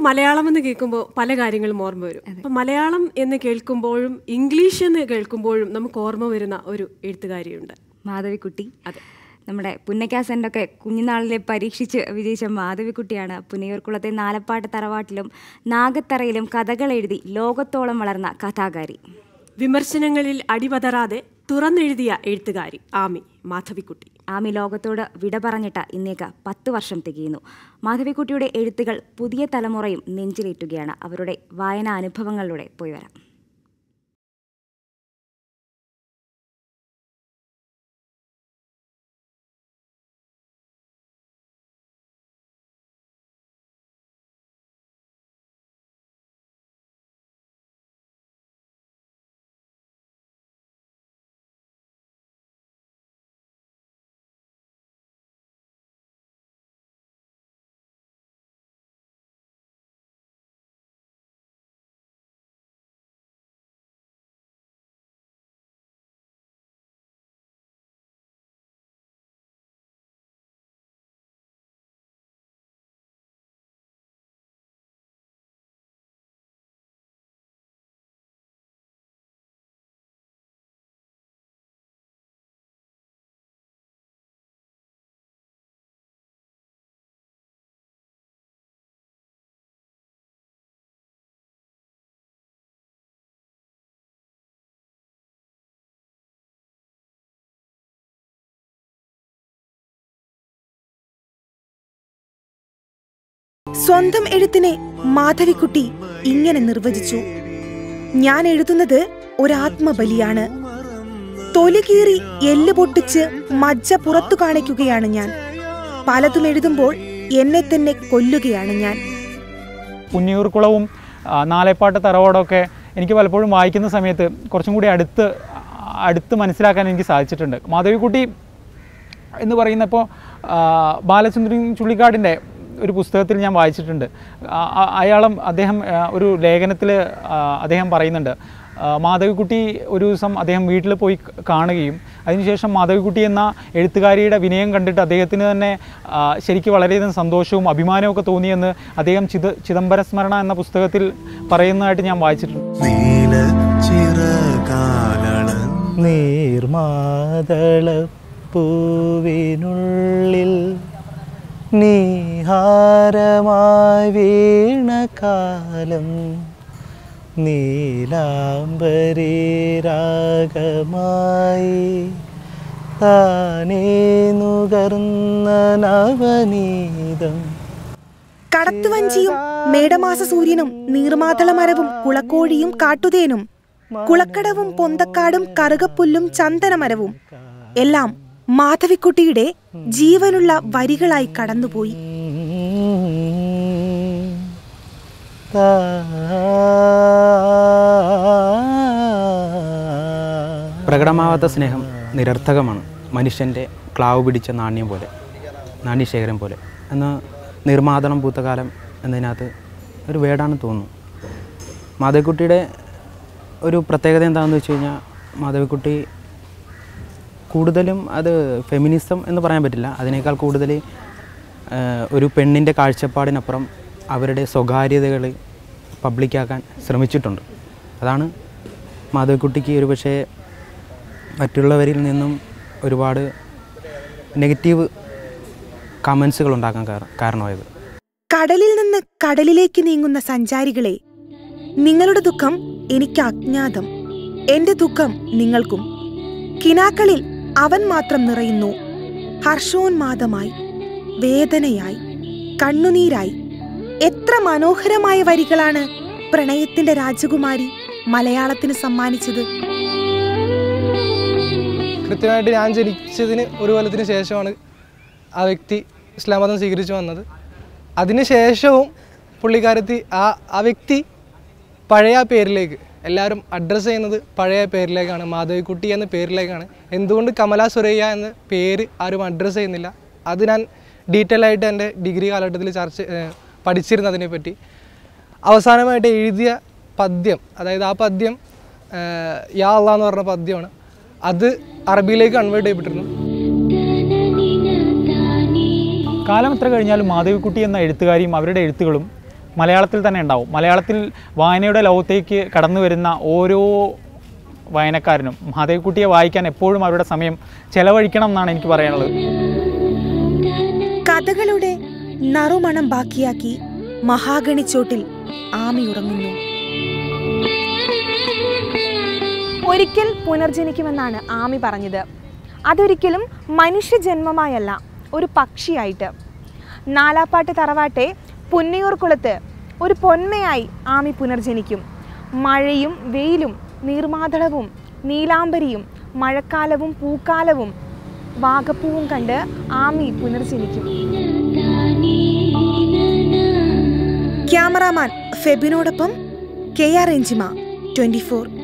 മലയാളം എന്ന് കേൾക്കുമ്പോൾ പല കാര്യങ്ങളും ഓർമ്മ വരും അപ്പൊ മലയാളം എന്ന് കേൾക്കുമ്പോഴും ഇംഗ്ലീഷ് എന്ന് കേൾക്കുമ്പോഴും നമുക്ക് ഓർമ്മ വരുന്ന ഒരു എഴുത്തുകാരിയുണ്ട് മാധവിക്കുട്ടി അതെ നമ്മുടെ പുന്നക്കാസൻ്റൊക്കെ കുഞ്ഞുനാളിലെ പരീക്ഷിച്ച് വിജയിച്ച മാധവിക്കുട്ടിയാണ് പുന്നയൂർക്കുളത്തെ നാലപ്പാട്ട് തറവാട്ടിലും നാഗത്തറയിലും കഥകൾ എഴുതി ലോകത്തോളം വളർന്ന കഥാകാരി വിമർശനങ്ങളിൽ അടിപതറാതെ തുറന്നെഴുതിയ എഴുത്തുകാരി ആമി മാധവിക്കുട്ടി ആമി ലോകത്തോട് വിട പറഞ്ഞിട്ട് ഇന്നേക്ക് പത്ത് വർഷം തികയുന്നു മാധവിക്കുട്ടിയുടെ എഴുത്തുകൾ പുതിയ തലമുറയും നെഞ്ചിലേറ്റുകയാണ് അവരുടെ വായനാ അനുഭവങ്ങളിലൂടെ പോയി വരാം സ്വന്തം എഴുത്തിനെ മാധവിക്കുട്ടി ഇങ്ങനെ നിർവചിച്ചു ഞാൻ എഴുതുന്നത് ഒരാത്മബലിയാണ് തൊലി കീറി എല്ല് പൊട്ടിച്ച് മജ്ജ പുറത്തു കാണിക്കുകയാണ് ഞാൻ പലതും എഴുതുമ്പോൾ എന്നെ തന്നെ കൊല്ലുകയാണ് ഞാൻ പുന്നിയൂർക്കുളവും ആ, നാലേപ്പാട്ട് തറവാടൊക്കെ എനിക്ക് പലപ്പോഴും വായിക്കുന്ന സമയത്ത് കുറച്ചും കൂടി അടുത്ത് അടുത്ത് മനസ്സിലാക്കാൻ എനിക്ക് സാധിച്ചിട്ടുണ്ട് മാധവിക്കുട്ടി എന്ന് പറയുന്നപ്പോൾ ബാലചന്ദ്രൻ ചുള്ളിക്കാടിൻ്റെ ഒരു പുസ്തകത്തിൽ ഞാൻ വായിച്ചിട്ടുണ്ട് ആ- ആ- അയാളും അദ്ദേഹം ആ, ഒരു ലേഖനത്തിൽ അദ്ദേഹം പറയുന്നുണ്ട് ആ, മാധവിക്കുട്ടി ഒരു ദിവസം അദ്ദേഹം വീട്ടിൽ പോയി ക- കാണുകയും അതിനുശേഷം മാധവിക്കുട്ടി എന്ന എഴുത്തുകാരിയുടെ വിനയം കണ്ടിട്ട് അദ്ദേഹത്തിന് തന്നെ ആ, ശരിക്കും വളരെയധികം സന്തോഷവും അഭിമാനവും ഒക്കെ തോന്നിയെന്ന് അദ്ദേഹം ചിത ചിദംബര സ്മരണ എന്ന പുസ്തകത്തിൽ പറയുന്നതായിട്ട് ഞാൻ വായിച്ചിട്ടുണ്ട് നീല ചിറകാലള നീർമാതളപ്പൂവിനുള്ളിൽ നീഹാരമായി വീണ കാലം നീലാംബരി രാഗമായി താനേ നുകർന്ന നവനീതം കടത്തുവഞ്ചിയും മേടമാസ സൂര്യനും നീർമാതള മരവും കുളക്കോഴിയും കാട്ടുതേനും കുളക്കടവും പൊന്തക്കാടും കറുകപ്പുല്ലും ചന്ദനമരവും എല്ലാം മാധവിക്കുട്ടിയുടെ ജീവനുള്ള വരികളായി കടന്നുപോയി പ്രകടമാവാത്ത സ്നേഹം നിരർത്ഥകമാണ് മനുഷ്യൻ്റെ ക്ലാവ് പിടിച്ച നാണ്യം പോലെ നാണ്യശേഖരം പോലെ എന്ന നിർമാതളം പൂത്ത കാലം എന്നതിനകത്ത് ഒരു വേടാണെന്ന് തോന്നുന്നു മാധവിക്കുട്ടിയുടെ ഒരു പ്രത്യേകത എന്താണെന്ന് വെച്ച് കഴിഞ്ഞാൽ മാധവിക്കുട്ടി കൂടുതലും അത് ഫെമിനിസം എന്ന് പറയാൻ പറ്റില്ല അതിനേക്കാൾ കൂടുതൽ ഒരു പെണ്ണിൻ്റെ കാഴ്ചപ്പാടിനപ്പുറം അവരുടെ സ്വകാര്യതകൾ പബ്ലിക്കാക്കാൻ ശ്രമിച്ചിട്ടുണ്ട് അതാണ് മാധവിക്കുട്ടിക്ക് ഒരു പക്ഷേ മറ്റുള്ളവരിൽ നിന്നും ഒരുപാട് നെഗറ്റീവ് കമൻസുകൾ ഉണ്ടാക്കാൻ കാര- കാരണമായത് കടലിൽ നിന്ന് കടലിലേക്ക് നീങ്ങുന്ന സഞ്ചാരികളെ നിങ്ങളുടെ ദുഃഖം എനിക്ക് അജ്ഞാതം എന്റെ ദുഃഖം നിങ്ങൾക്കും കിനാക്കളിൽ അവൻ മാത്രം നിറയുന്നു ഹർഷോന്മാദമായി വേദനയായി കണ്ണുനീരായി എത്ര മനോഹരമായ വരികളാണ് പ്രണയത്തിന്റെ രാജകുമാരി മലയാളത്തിന് സമ്മാനിച്ചത് കൃത്യമായിട്ട് ഞാൻ ജനിച്ചതിന് ഒരു കൊല്ലത്തിന് ശേഷമാണ് ആ വ്യക്തി ഇസ്ലാം മതം സ്വീകരിച്ചു വന്നത് അതിനുശേഷവും പുള്ളിക്കാരത്തി ആ ആ വ്യക്തി പഴയ ആ പേരിലേക്ക് എല്ലാവരും അഡ്രസ്സ് ചെയ്യുന്നത് പഴയ പേരിലേക്കാണ് മാധവിക്കുട്ടി എന്ന പേരിലേക്കാണ് എന്തുകൊണ്ട് കമല സുരയ്യ എന്ന പേര് ആരും അഡ്രസ്സ് ചെയ്യുന്നില്ല അത് ഞാൻ ഡീറ്റെയിൽ ആയിട്ട് എൻ്റെ ഡിഗ്രി കാലഘട്ടത്തിൽ ചർച്ച ഏഹ് പഠിച്ചിരുന്നു അതിനെപ്പറ്റി അവസാനമായിട്ട് എഴുതിയ പദ്യം അതായത് ആ പദ്യം ഏഹ് യാ അള്ളാ എന്ന് പറഞ്ഞ പദ്യമാണ് അത് അറബിയിലേക്ക് കൺവേർട്ട് ചെയ്യപ്പെട്ടിരുന്നു കാലം എത്ര കഴിഞ്ഞാലും മാധവിക്കുട്ടി എന്ന എഴുത്തുകാരിയും അവരുടെ എഴുത്തുകളും മലയാളത്തിൽ തന്നെ ഉണ്ടാവും മലയാളത്തിൽ വായനയുടെ ലോകത്തേക്ക് കടന്നു വരുന്ന ഓരോ വായനക്കാരനും മാധവിക്കുട്ടിയെ വായിക്കാൻ എപ്പോഴും അവരുടെ സമയം ചെലവഴിക്കണം എന്നാണ് എനിക്ക് പറയാനുള്ളത് കഥകളുടെ നറുമണം ബാക്കിയാക്കി മഹാഗണിച്ചോട്ടിൽ ആമി ഉറങ്ങുന്നു ഒരിക്കൽ പുനർജനിക്കുമെന്നാണ് ആമി പറഞ്ഞത് അതൊരിക്കലും മനുഷ്യജന്മമായല്ല ഒരു പക്ഷിയായിട്ട് നാലാപ്പാട്ട് തറവാട്ടെ പുന്നയൂർ കുളത്ത് ഒരു പൊന്മയായി ആമി പുനർജനിക്കും മഴയും വെയിലും നീർമാതളവും നീലാംബരിയും മഴക്കാലവും പൂക്കാലവും വാഗപ്പൂവും കണ്ട് ആമി പുനർജനിക്കും ക്യാമറാമാൻ ഫെബിനോടൊപ്പം കെ ആർ എഞ്ചിമ ട്വന്റി ഫോർ